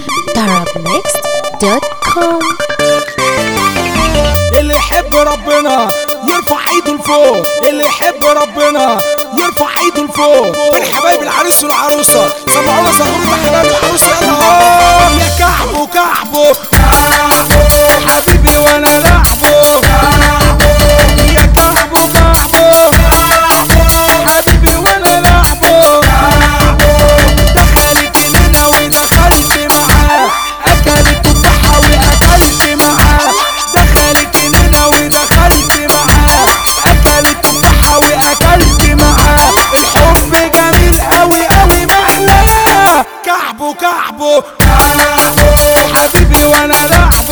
darabnext.com اللي يحب ربنا يرفع ايده لفوق اللي يحب ربنا يرفع ايده لفوق من حبايب العريس والعروسه سمعونا صغروطه حبايب العروسه يلا هو يا كعبه كعبه كعبه حبيبي وانا لعبه كعبه يا كعبه كعبه كعبه حبيبي وانا لعبه كعبه دخلت هنا ودخلت معاه اكلت تفاحه واكلت معاه دخلت هنا ودخلت معاه اكلت تفاحه واكلت معاه الحب جميل قوي قوي محلاه كعبه كعبه كعبه حبيبي وانا لعبه